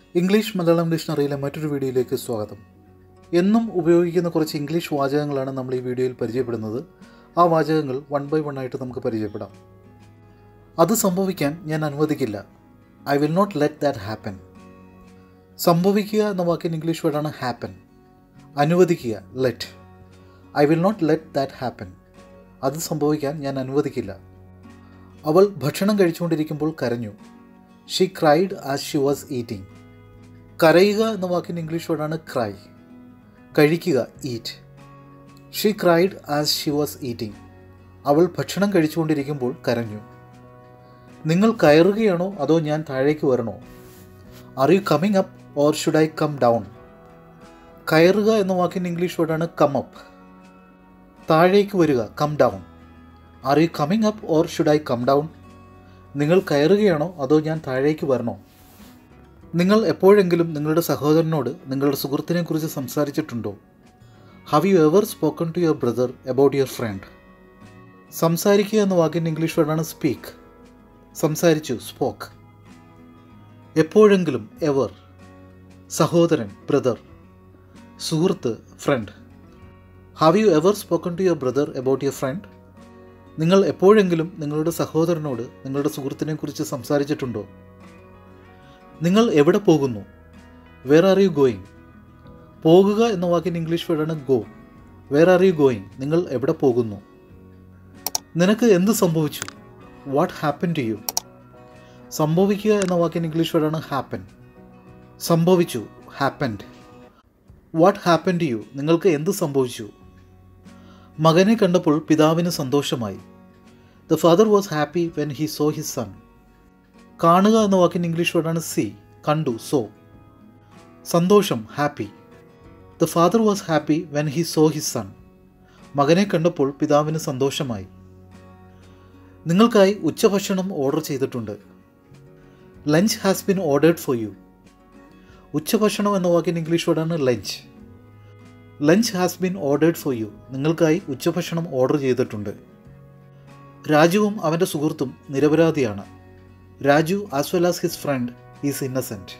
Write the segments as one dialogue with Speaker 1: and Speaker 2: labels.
Speaker 1: English Malayalam ഡിക്ഷണറിയിലെ മറ്റൊരു വീഡിയോയിലേക്ക് സ്വാഗതം എന്നും ഉപയോഗിക്കുന്ന കുറച്ച് ഇംഗ്ലീഷ് വാചകങ്ങളാണ് നമ്മൾ ഈ വീഡിയോയിൽ പരിചയപ്പെടുന്നത് ആ വാചകങ്ങൾ വൺ ബൈ വൺ ആയിട്ട് നമുക്ക് പരിചയപ്പെടാം അത് സംഭവിക്കാൻ ഞാൻ അനുവദിക്കില്ല I will not let that happen സംഭവിക്കുക എന്ന വാക്കിന് ഇംഗ്ലീഷ് വേർഡാണ് ഹാപ്പൻ അനുവദിക്കുക let I will not let that happen അത് സംഭവിക്കാൻ ഞാൻ അനുവദിക്കില്ല അവൾ ഭക്ഷണം കഴിച്ചുകൊണ്ടിരിക്കുമ്പോൾ കരഞ്ഞു she cried as she was eating കരയുക എന്ന വാക്കിന് ഇംഗ്ലീഷ് വേർഡാണ് ക്രൈ കഴിക്കുക eat she cried as she was eating അവൾ ഭക്ഷണം കഴിച്ചുകൊണ്ടിരിക്കുമ്പോൾ കരഞ്ഞു നിങ്ങൾ കയറുകയാണോ അതോ ഞാൻ താഴേക്ക് വരണോ are you coming up or should I come down കയറുക എന്ന വാക്കിന് ഇംഗ്ലീഷ് വേർഡാണ് കം അപ്പ് താഴേക്ക് വരിക come down are you coming up or should I come down നിങ്ങൾ കയറുകയാണോ അതോ ഞാൻ താഴേക്ക് വരണോ നിങ്ങൾ എപ്പോഴെങ്കിലും നിങ്ങളുടെ സഹോദരനോട് നിങ്ങളുടെ സുഹൃത്തിനെ കുറിച്ച് സംസാരിച്ചിട്ടുണ്ടോ have you ever spoken to your brother about your friend സംസാരിക്കുക എന്ന വാക്കിൻ്റെ ഇംഗ്ലീഷ് വേർഡാണ് സ്പീക്ക് സംസാരിച്ചു സ്പോക്ക് എപ്പോഴെങ്കിലും എവർ സഹോദരൻ ബ്രദർ സുഹൃത്ത് friend have you ever spoken to your brother about your friend നിങ്ങൾ എപ്പോഴെങ്കിലും നിങ്ങളുടെ സഹോദരനോട് നിങ്ങളുടെ സുഹൃത്തിനെ കുറിച്ച് സംസാരിച്ചിട്ടുണ്ടോ നിങ്ങൾ എവിടെ പോകുന്നു വേർ ആർ യു ഗോയിങ് പോകുക എന്ന വാക്കിന് ഇംഗ്ലീഷ് വേർഡാണ് go where are you going നിങ്ങൾ എവിടെ പോകുന്നു നിനക്ക് എന്ത് സംഭവിച്ചു വാട്ട് ഹാപ്പൻ ടു യു സംഭവിക്കുക എന്ന വാക്കിന് ഇംഗ്ലീഷ് വേർഡാണ് ഹാപ്പൻ സംഭവിച്ചു happened what happen to you നിങ്ങൾക്ക് എന്ത് സംഭവിച്ചു മകനെ കണ്ടപ്പോൾ പിതാവിന് സന്തോഷമായി the father was happy when he saw his son കാണുക എന്ന വാക്കിന് ഇംഗ്ലീഷ് വേർഡാണ് സി കണ്ടു സോ സന്തോഷം happy the father was happy when he saw his son മകനെ കണ്ടപ്പോൾ പിതാവിന് സന്തോഷമായി നിങ്ങൾക്കായി ഉച്ചഭക്ഷണം ഓർഡർ ചെയ്തിട്ടുണ്ട് lunch has been ordered for you ഉച്ചഭക്ഷണം എന്ന വാക്കിന് ഇംഗ്ലീഷ് വേർഡാണ് lunch lunch has been ordered for U നിങ്ങൾക്കായി ഉച്ചഭക്ഷണം ഓർഡർ ചെയ്തിട്ടുണ്ട് രാജുവും അവൻ്റെ സുഹൃത്തും നിരപരാധിയാണ് Raju as well as his friend is innocent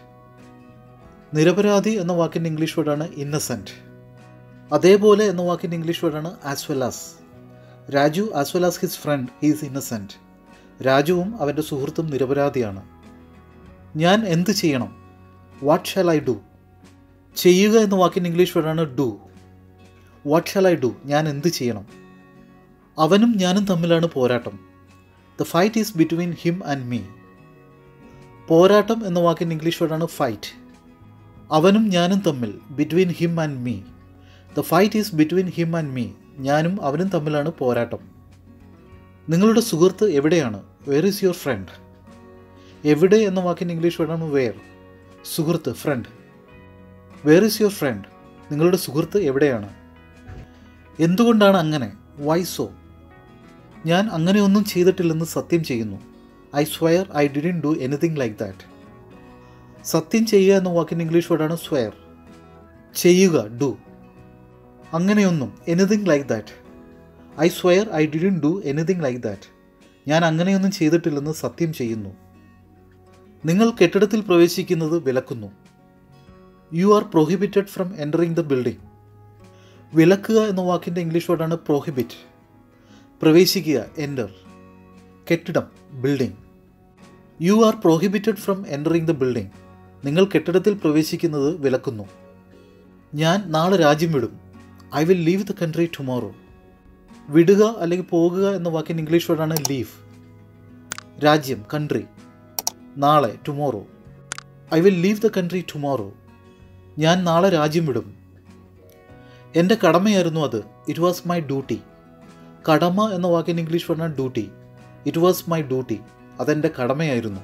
Speaker 1: നിരപരാധി എന്ന വാക്കിൻ്റെ ഇംഗ്ലീഷ് വേർഡാണ് ഇന്നസെൻറ്റ് അതേപോലെ എന്ന വാക്കിൻ്റെ ഇംഗ്ലീഷ് വേർഡാണ് as well as Raju as well as his friend is innocent രാജുവും അവൻ്റെ സുഹൃത്തും നിരപരാധിയാണ് ഞാൻ എന്ത് ചെയ്യണം വാട്ട് ഷാൽ ഐ ഡു ചെയ്യുക എന്ന വാക്കിൻ്റെ ഇംഗ്ലീഷ് വേർഡാണ് do what shall I do ഞാൻ എന്ത് ചെയ്യണം അവനും ഞാനും തമ്മിലാണ് പോരാട്ടം the fight is between him and me പോരാട്ടം എന്ന വാക്കിൻ്റെ ഇംഗ്ലീഷ് വേർഡാണ് ഫൈറ്റ് അവനും ഞാനും തമ്മിൽ between him and me the fight is between him and me ഞാനും അവനും തമ്മിലാണ് പോരാട്ടം നിങ്ങളുടെ സുഹൃത്ത് എവിടെയാണ് വെയർ ഈസ് യുവർ ഫ്രണ്ട് എവിടെ എന്ന വാക്കിൻ്റെ ഇംഗ്ലീഷ് വേർഡാണ് വെയർ സുഹൃത്ത് friend where is your friend നിങ്ങളുടെ സുഹൃത്ത് എവിടെയാണ് എന്തുകൊണ്ടാണ് അങ്ങനെ വൈ സോ ഞാൻ അങ്ങനെയൊന്നും ചെയ്തിട്ടില്ലെന്ന് സത്യം ചെയ്യുന്നു I swear I didn't do anything like that സത്യം ചെയ്യുക എന്ന വാക്കിൻ്റെ ഇംഗ്ലീഷ് വേർഡാണ് സ്വയർ ചെയ്യുക ഡു അങ്ങനെയൊന്നും anything like that I swear I didn't do anything like that ഞാൻ അങ്ങനെയൊന്നും ചെയ്തിട്ടില്ലെന്ന് സത്യം ചെയ്യുന്നു നിങ്ങൾ കെട്ടിടത്തിൽ പ്രവേശിക്കുന്നത് വിലക്കുന്നു you are prohibited from entering the building വിലക്കുക എന്ന വാക്കിൻ്റെ ഇംഗ്ലീഷ് വേർഡാണ് പ്രൊഹിബിറ്റ് പ്രവേശിക്കുക എൻ്റർ കെട്ടിടം building you are prohibited from entering the building നിങ്ങൾ കെട്ടിടത്തിൽ പ്രവേശിക്കുന്നത് വിലക്കുന്നു ഞാൻ നാളെ രാജ്യം വിടും I will leave the country tomorrow വിടുക അല്ലെങ്കിൽ പോകുക എന്ന വാക്കിൻ്റെ ഇംഗ്ലീഷ് വേർഡാണ് ലീവ് രാജ്യം കൺട്രി നാളെ tomorrow I will leave the country tomorrow ഞാൻ നാളെ രാജ്യം വിടും എൻ്റെ കടമയായിരുന്നു അത് ഇറ്റ് വാസ് മൈ ഡ്യൂട്ടി കടമ എന്ന വാക്കിന് ഇംഗ്ലീഷ് പറഞ്ഞാൽ duty it was my duty അതെൻ്റെ കടമയായിരുന്നു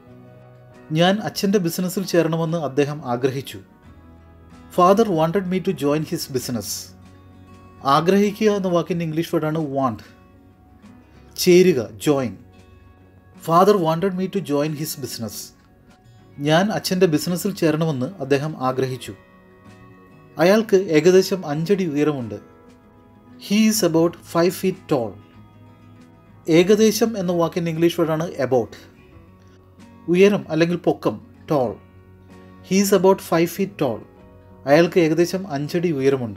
Speaker 1: ഞാൻ അച്ഛൻ്റെ ബിസിനസ്സിൽ ചേരണമെന്ന് അദ്ദേഹം ആഗ്രഹിച്ചു father wanted me to join his business ആഗ്രഹിക്കുക എന്ന വാക്കിൻ്റെ ഇംഗ്ലീഷ് വേർഡാണ് വാണ്ട് ചേരുക join father wanted me to join his business ഞാൻ അച്ഛൻ്റെ ബിസിനസ്സിൽ ചേരണമെന്ന് അദ്ദേഹം ആഗ്രഹിച്ചു അയാൾക്ക് ഏകദേശം അഞ്ചടി ഉയരമുണ്ട് he is about five feet tall ഏകദേശം എന്ന വാക്കിൻ്റെ ഇംഗ്ലീഷ് വേർഡാണ് എബൌട്ട് ഉയരം അല്ലെങ്കിൽ പൊക്കം tall he's about five feet tall അയാൾക്ക് ഏകദേശം അഞ്ചടി ഉയരമുണ്ട്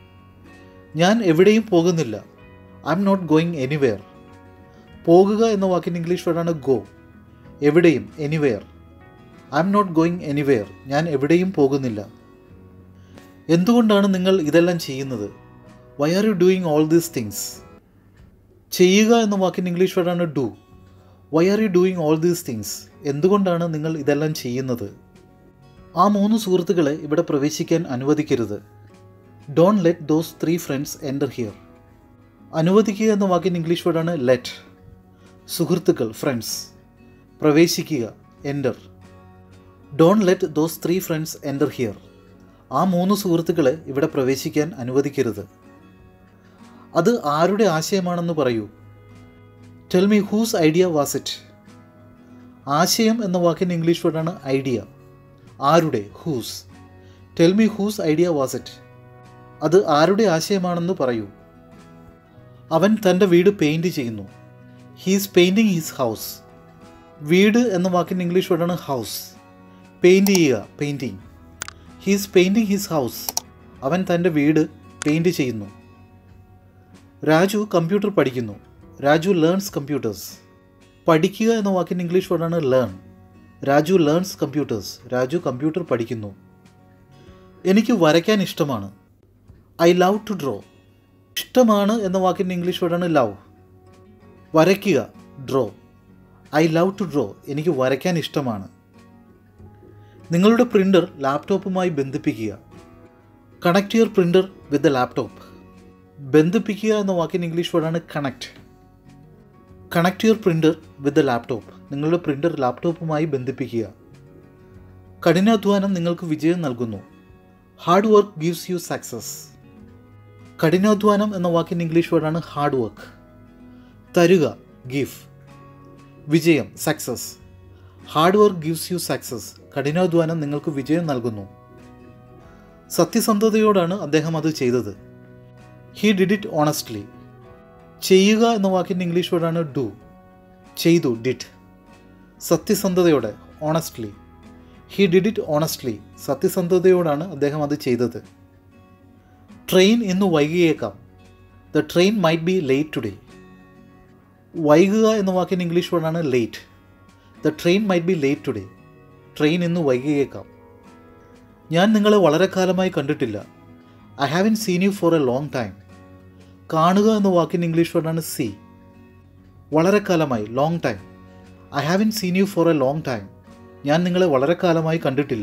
Speaker 1: ഞാൻ എവിടെയും പോകുന്നില്ല I M not going anywhere പോകുക എന്ന വാക്കിൻ്റെ ഇംഗ്ലീഷ് വേർഡാണ് ഗോ എവിടെയും anywhere I M not going anywhere ഞാൻ എവിടെയും പോകുന്നില്ല എന്തുകൊണ്ടാണ് നിങ്ങൾ ഇതെല്ലാം ചെയ്യുന്നത് why are you doing all these things ചെയ്യുക എന്ന വാക്കിൻ്റെ ഇംഗ്ലീഷ് വേർഡാണ് do Y are you doing all these things എന്തുകൊണ്ടാണ് നിങ്ങൾ ഇതെല്ലാം ചെയ്യുന്നത് ആ മൂന്ന് സുഹൃത്തുക്കളെ ഇവിടെ പ്രവേശിക്കാൻ അനുവദിക്കരുത് don't let those three friends enter here അനുവദിക്കുക എന്ന വാക്കിൻ്റെ ഇംഗ്ലീഷ് വേർഡാണ് ലെറ്റ് സുഹൃത്തുക്കൾ ഫ്രണ്ട്സ് പ്രവേശിക്കുക enter don't let those three friends enter here ആ മൂന്ന് സുഹൃത്തുക്കളെ ഇവിടെ പ്രവേശിക്കാൻ അനുവദിക്കരുത് അത് ആരുടെ ആശയമാണെന്ന് പറയൂ tell me whose idea was it ആശയം എന്ന വാക്കിൻ്റെ ഇംഗ്ലീഷ് വേർഡാണ് ഐഡിയ ആരുടെ whose tell me whose idea was it അത് ആരുടെ ആശയമാണെന്ന് പറയൂ അവൻ തൻ്റെ വീട് പെയിൻറ് ചെയ്യുന്നു ഹീസ് പെയിൻറ്റിങ് ഹിസ് ഹൗസ് വീട് എന്ന വാക്കിൻ്റെ ഇംഗ്ലീഷ് വേർഡാണ് ഹൗസ് പെയിൻറ് ചെയ്യുക painting he's painting his house അവൻ തൻ്റെ വീട് പെയിൻറ് ചെയ്യുന്നു രാജു കമ്പ്യൂട്ടർ പഠിക്കുന്നു രാജു ലേൺസ് കമ്പ്യൂട്ടേഴ്സ് പഠിക്കുക എന്ന വാക്കിൻ്റെ ഇംഗ്ലീഷ് വേർഡാണ് learn Raju learns computers Raju computer പഠിക്കുന്നു എനിക്ക് വരയ്ക്കാൻ ഇഷ്ടമാണ് ഐ ലവ് ടു ഡ്രോ ഇഷ്ടമാണ് എന്ന വാക്കിൻ്റെ ഇംഗ്ലീഷ് വേർഡാണ് ലവ് വരയ്ക്കുക draw I love to draw എനിക്ക് വരയ്ക്കാൻ ഇഷ്ടമാണ് നിങ്ങളുടെ പ്രിൻ്റർ ലാപ്ടോപ്പുമായി ബന്ധിപ്പിക്കുക connect your printer with the laptop ബന്ധിപ്പിക്കുക എന്ന വാക്കിൻ്റെ ഇംഗ്ലീഷ് വേർഡാണ് connect connect your printer with the laptop നിങ്ങളുടെ പ്രിൻ്റർ ലാപ്ടോപ്പുമായി ബന്ധിപ്പിക്കുക കഠിനാധ്വാനം നിങ്ങൾക്ക് വിജയം നൽകുന്നു hard work gives you success കഠിനാധ്വാനം എന്ന വാക്കിൻ്റെ ഇംഗ്ലീഷ് വേർഡാണ് ഹാർഡ് വർക്ക് തരുക ഗിഫ് വിജയം success hard work gives you success കഠിനാധ്വാനം നിങ്ങൾക്ക് വിജയം നൽകുന്നു സത്യസന്ധതയോടാണ് അദ്ദേഹം അത് ചെയ്തത് ഹീ ഡിഡ് ഇറ്റ് ഓണസ്റ്റ്ലി ചെയ്യുക എന്ന വാക്കിൻ്റെ ഇംഗ്ലീഷ് വേർഡാണ് ഡു ചെയ്തു ഡിഡ് സത്യസന്ധതയോടെ honestly he did it honestly സത്യസന്ധതയോടാണ് അദ്ദേഹം അത് ചെയ്തത് ട്രെയിൻ ഇന്ന് വൈകിയേക്കാം the train might be late today വൈകുക എന്ന വാക്കിൻ്റെ ഇംഗ്ലീഷ് വേർഡാണ് late the train might be late today train ഇന്ന് വൈകിയേക്കാം ഞാൻ നിങ്ങളെ വളരെ കാലമായി കണ്ടിട്ടില്ല I haven't seen you for a long time കാണുക എന്ന വാക്കിൻ്റെ ഇംഗ്ലീഷ് വേർഡാണ് സി വളരെ കാലമായി long time I haven't seen you for a long time ഞാൻ നിങ്ങളെ വളരെ കാലമായി കണ്ടിട്ടില്ല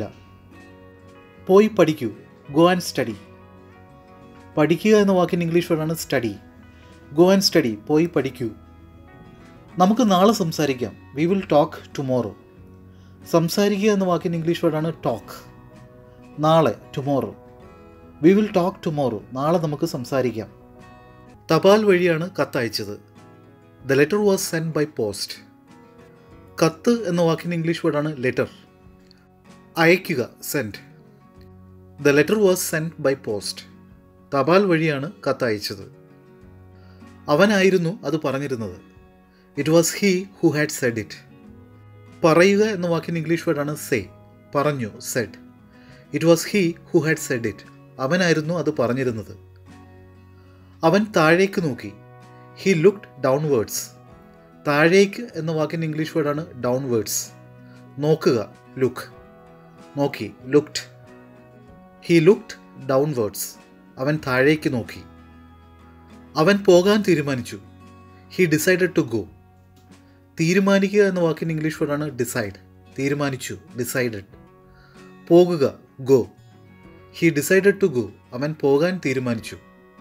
Speaker 1: പോയി പഠിക്കൂ ഗോ ആൻഡ് സ്റ്റഡി പഠിക്കുക എന്ന വാക്കിൻ്റെ ഇംഗ്ലീഷ് വേർഡാണ് സ്റ്റഡി ഗോ ആൻഡ് സ്റ്റഡി പോയി പഠിക്കൂ നമുക്ക് നാളെ സംസാരിക്കാം വി വിൽ ടോക്ക് ടുമോറോ സംസാരിക്കുക എന്ന വാക്കിൻ്റെ ഇംഗ്ലീഷ് വേർഡാണ് ടോക്ക് നാളെ tomorrow we will talk tomorrow നാളെ നമുക്ക് സംസാരിക്കാം തപാൽ വഴിയാണ് കത്ത് അയച്ചത് the letter was send by post കത്ത് എന്ന വാക്കിൻ്റെ ഇംഗ്ലീഷ് വേർഡാണ് ലെറ്റർ അയക്കുക send the letter was send by post തപാൽ വഴിയാണ് കത്ത് അയച്ചത് അവനായിരുന്നു അത് പറഞ്ഞിരുന്നത് it was he who had said it പറയുക എന്ന വാക്കിൻ്റെ ഇംഗ്ലീഷ് വേർഡാണ് സേ പറഞ്ഞു said it was he who had said it അവനായിരുന്നു അത് പറഞ്ഞിരുന്നത് അവൻ താഴേക്ക് നോക്കി ഹി ലുക്ഡ് ഡൗൺവേർഡ്സ് താഴേക്ക് എന്ന വാക്കിൻ്റെ ഇംഗ്ലീഷ് വേർഡാണ് ഡൗൺവേർഡ്സ് നോക്കുക ലുക്ക് നോക്കി ലുക്ഡ് ഹി ലുക്ഡ് ഡൗൺവേർഡ്സ് അവൻ താഴേക്ക് നോക്കി അവൻ പോകാൻ തീരുമാനിച്ചു ഹി ഡിസൈഡഡ് ടു ഗോ തീരുമാനിക്കുക എന്ന വാക്കിൻ്റെ ഇംഗ്ലീഷ് വേർഡാണ് ഡിസൈഡ് തീരുമാനിച്ചു ഡിസൈഡഡ് പോകുക go he decided to go അവൻ പോകാൻ തീരുമാനിച്ചു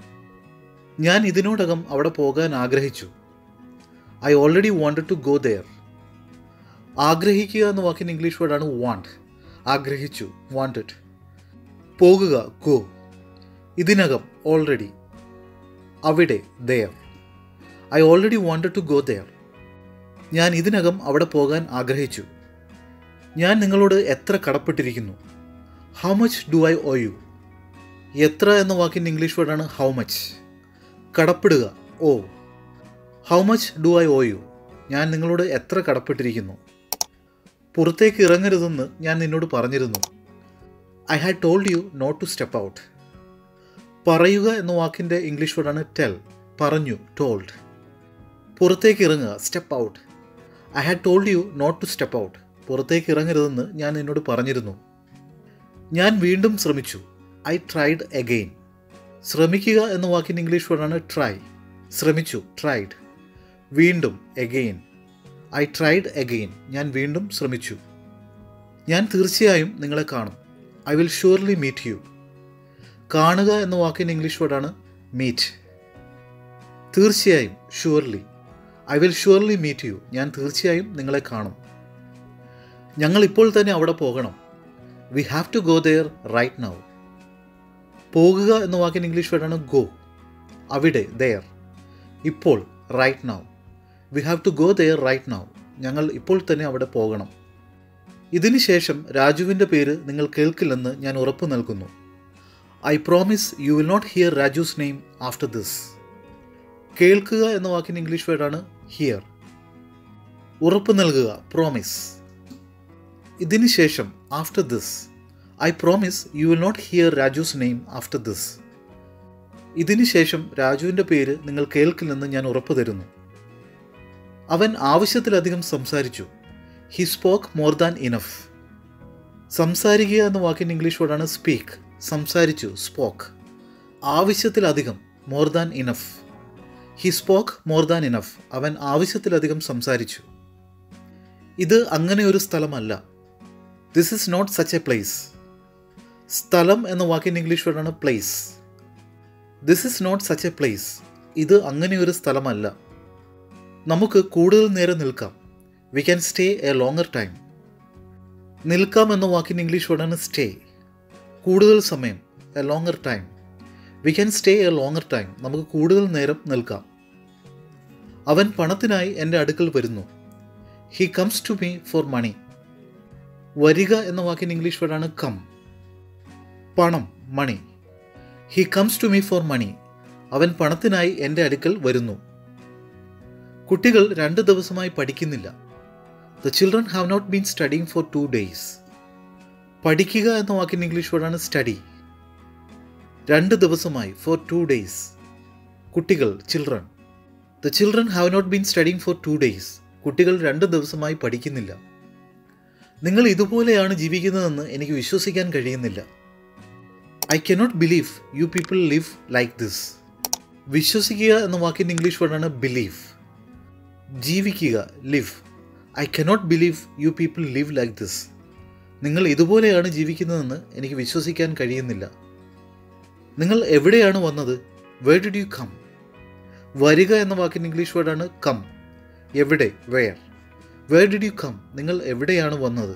Speaker 1: ഞാൻ ഇതിനോടകം അവിടെ പോകാൻ ആഗ്രഹിച്ചു I already wanted to go there ആഗ്രഹിക്കുക എന്ന വാക്കിൻ്റെ ഇംഗ്ലീഷ് വേർഡാണ് വാണ്ട് ആഗ്രഹിച്ചു വാണ്ടഡ് പോകുക ഗോ ഇതിനകം ഓൾറെഡി അവിടെ there I already wanted to go there ഞാൻ ഇതിനകം അവിടെ പോകാൻ ആഗ്രഹിച്ചു ഞാൻ നിങ്ങളോട് എത്ര കടപ്പെട്ടിരിക്കുന്നു how much do I owe you എത്ര എന്ന വാക്കിൻ്റെ ഇംഗ്ലീഷ് വേർഡാണ് ഹൗ മച്ച് കടപ്പെടുക owe how much do I owe you ഞാൻ നിങ്ങളോട് എത്ര കടപ്പെട്ടിരിക്കുന്നു പുറത്തേക്ക് ഇറങ്ങരുതെന്ന് ഞാൻ നിന്നോട് പറഞ്ഞിരുന്നു I had told you not to step out പറയുക എന്ന വാക്കിൻ്റെ ഇംഗ്ലീഷ് വേർഡാണ് ടെൽ പറഞ്ഞു ടോൾഡ് പുറത്തേക്ക് ഇറങ്ങുക step out I had told you not to step out പുറത്തേക്ക് ഇറങ്ങരുതെന്ന് ഞാൻ എന്നോട് പറഞ്ഞിരുന്നു ഞാൻ വീണ്ടും ശ്രമിച്ചു ഐ ട്രൈഡ് എഗെയിൻ ശ്രമിക്കുക എന്ന വാക്കിൻ്റെ ഇംഗ്ലീഷ് വേർഡാണ് ട്രൈ ശ്രമിച്ചു ട്രൈഡ് വീണ്ടും എഗെയിൻ ഐ ട്രൈഡ് എഗെയിൻ ഞാൻ വീണ്ടും ശ്രമിച്ചു ഞാൻ തീർച്ചയായും നിങ്ങളെ കാണും I will surely meet you കാണുക എന്ന വാക്കിൻ്റെ ഇംഗ്ലീഷ് വേർഡാണ് മീറ്റ് തീർച്ചയായും surely I will surely meet you ഞാൻ തീർച്ചയായും നിങ്ങളെ കാണും ഞങ്ങൾ ഇപ്പോൾ തന്നെ അവിടെ പോകണം we have to go there right now പോകുക എന്ന വാക്കിൻ്റെ ഇംഗ്ലീഷ് വേർഡാണ് ഗോ അവിടെ ദെയർ ഇപ്പോൾ right now we have to go there right now ഞങ്ങൾ ഇപ്പോൾ തന്നെ അവിടെ പോകണം ഇതിന് ശേഷം രാജുവിൻ്റെ പേര് നിങ്ങൾ കേൾക്കില്ലെന്ന് ഞാൻ ഉറപ്പ് നൽകുന്നു I promise you will not hear Raju's name after this കേൾക്കുക എന്ന വാക്കിൻ്റെ ഇംഗ്ലീഷ് വേർഡാണ് ഹിയർ ഉറപ്പ് നൽകുക പ്രോമിസ് ഇതിന് ശേഷം after this I promise you will not hear Raju's name after this ഇതിന് ശേഷം രാജുവിൻ്റെ പേര് നിങ്ങൾ കേൾക്കില്ലെന്ന് ഞാൻ ഉറപ്പ് തരുന്നു അവൻ ആവശ്യത്തിലധികം സംസാരിച്ചു he spoke more than enough സംസാരിക്കുക എന്ന വാക്കിൻ്റെ ഇംഗ്ലീഷ് വേർഡാണ് സ്പീക്ക് സംസാരിച്ചു സ്പോക്ക് ആവശ്യത്തിലധികം more than enough he spoke more than enough അവൻ ആവശ്യത്തിലധികം സംസാരിച്ചു ഇത് അങ്ങനെ ഒരു സ്ഥലമല്ല this is not such a place സ്ഥലം എന്ന വാക്കിൻ്റെ ഇംഗ്ലീഷ് വേർഡാണ് place this is not such a place ഇത് അങ്ങനെ ഒരു സ്ഥലമല്ല നമുക്ക് കൂടുതൽ നേരം നിൽക്കാം we can stay a longer time നിൽക്കാം എന്ന വാക്കിൻ്റെ ഇംഗ്ലീഷ് വേർഡാണ് സ്റ്റേ കൂടുതൽ സമയം a longer time we can stay a longer time നമുക്ക് കൂടുതൽ നേരം നിൽക്കാം അവൻ പണത്തിനായി എൻ്റെ അടുക്കൽ വരുന്നു he comes to me for money വരിക എന്ന വാക്കിൻ്റെ ഇംഗ്ലീഷ് വേർഡാണ് കം പണം money he comes to me for money അവൻ പണത്തിനായി എൻ്റെ അടുക്കൽ വരുന്നു കുട്ടികൾ രണ്ട് ദിവസമായി പഠിക്കുന്നില്ല the children have not been studying for two days പഠിക്കുക എന്ന വാക്കിൻ്റെ ഇംഗ്ലീഷ് വേർഡാണ് സ്റ്റഡി രണ്ട് ദിവസമായി ഫോർ ടു ഡേയ്സ് കുട്ടികൾ children the children have not been studying for two days കുട്ടികൾ രണ്ട് ദിവസമായി പഠിക്കുന്നില്ല നിങ്ങൾ ഇതുപോലെയാണ് ജീവിക്കുന്നതെന്ന് എനിക്ക് വിശ്വസിക്കാൻ കഴിയുന്നില്ല I cannot believe you people live like this വിശ്വസിക്കുക എന്ന വാക്കിൻ്റെ ഇംഗ്ലീഷ് വേർഡാണ് ബിലീവ് ജീവിക്കുക live I cannot believe you people live like this നിങ്ങൾ ഇതുപോലെയാണ് ജീവിക്കുന്നതെന്ന് എനിക്ക് വിശ്വസിക്കാൻ കഴിയുന്നില്ല നിങ്ങൾ എവിടെയാണ് വന്നത് വേർ ഡിഡ് യു കം വരിക എന്ന വാക്കിൻ്റെ ഇംഗ്ലീഷ് വേർഡാണ് കം എവിടെ where where did you come നിങ്ങൾ എവിടെയാണ് വന്നത്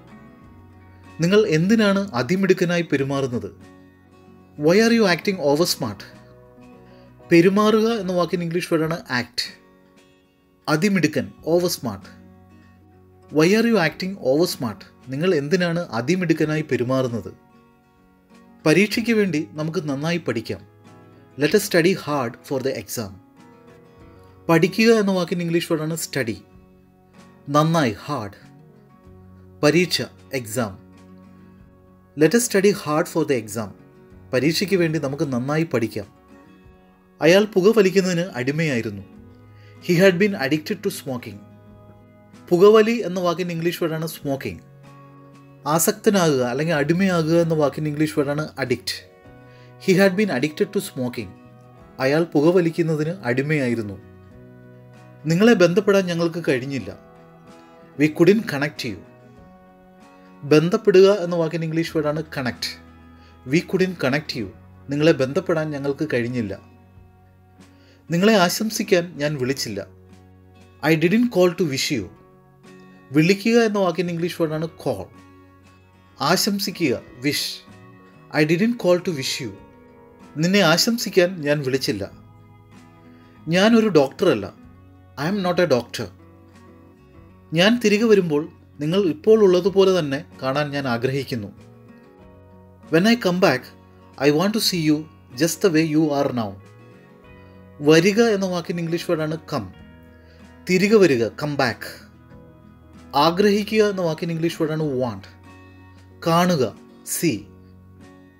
Speaker 1: നിങ്ങൾ എന്തിനാണ് അതിമിടുക്കനായി പെരുമാറുന്നത് why are you acting over smart പെരുമാറുക എന്ന വാക്കിന് ഇംഗ്ലീഷ് വേർഡാണ് ആക്ട് അതിമിടുക്കൻ over smart why are you acting over smart നിങ്ങൾ എന്തിനാണ് അതിമിടുക്കനായി പെരുമാറുന്നത് പരീക്ഷയ്ക്ക് വേണ്ടി നമുക്ക് നന്നായി പഠിക്കാം let study hard for the exam പഠിക്കുക എന്ന വാക്കിന് ഇംഗ്ലീഷ് വേർഡാണ് സ്റ്റഡി നന്നായി ഹാർഡ് പരീക്ഷ exam let study hard for the exam പരീക്ഷയ്ക്ക് വേണ്ടി നമുക്ക് നന്നായി പഠിക്കാം അയാൾ പുക വലിക്കുന്നതിന് അടിമയായിരുന്നു he had been addicted to smoking പുകവലി എന്ന വാക്കിൻ്റെ ഇംഗ്ലീഷ് വേർഡാണ് സ്മോക്കിംഗ് ആസക്തനാകുക അല്ലെങ്കിൽ അടിമയാകുക എന്ന വാക്കിൻ്റെ ഇംഗ്ലീഷ് വേർഡാണ് addict he had been addicted to smoking അയാൾ പുകവലിക്കുന്നതിന് അടിമയായിരുന്നു നിങ്ങളെ ബന്ധപ്പെടാൻ ഞങ്ങൾക്ക് കഴിഞ്ഞില്ല വി കുഡിൻ കണക്ട് യു ബന്ധപ്പെടുക എന്ന വാക്കിൻ്റെ ഇംഗ്ലീഷ് വേർഡാണ് connect we couldn't connect you നിങ്ങളെ ബന്ധപ്പെടാൻ ഞങ്ങൾക്ക് കഴിഞ്ഞില്ല നിങ്ങളെ ആശംസിക്കാൻ ഞാൻ വിളിച്ചില്ല I didn't call to wish you വിളിക്കുക എന്ന വാക്കിൻ്റെ ഇംഗ്ലീഷ് വേർഡാണ് കോൾ ആശംസിക്കുക wish I didn't call to wish you നിന്നെ ആശംസിക്കാൻ ഞാൻ വിളിച്ചില്ല ഞാനൊരു ഡോക്ടറല്ല I M not a doctor ഞാൻ തിരികെ വരുമ്പോൾ നിങ്ങൾ ഇപ്പോൾ ഉള്ളതുപോലെ തന്നെ കാണാൻ ഞാൻ ആഗ്രഹിക്കുന്നു when I come back I want to see you just the way you are now വരിക എന്ന വാക്കിൻ്റെ ഇംഗ്ലീഷ് വേർഡാണ് കം തിരികെ വരിക കം ബാക്ക് ആഗ്രഹിക്കുക എന്ന വാക്കിൻ്റെ ഇംഗ്ലീഷ് വേർഡാണ് വാണ്ട് കാണുക see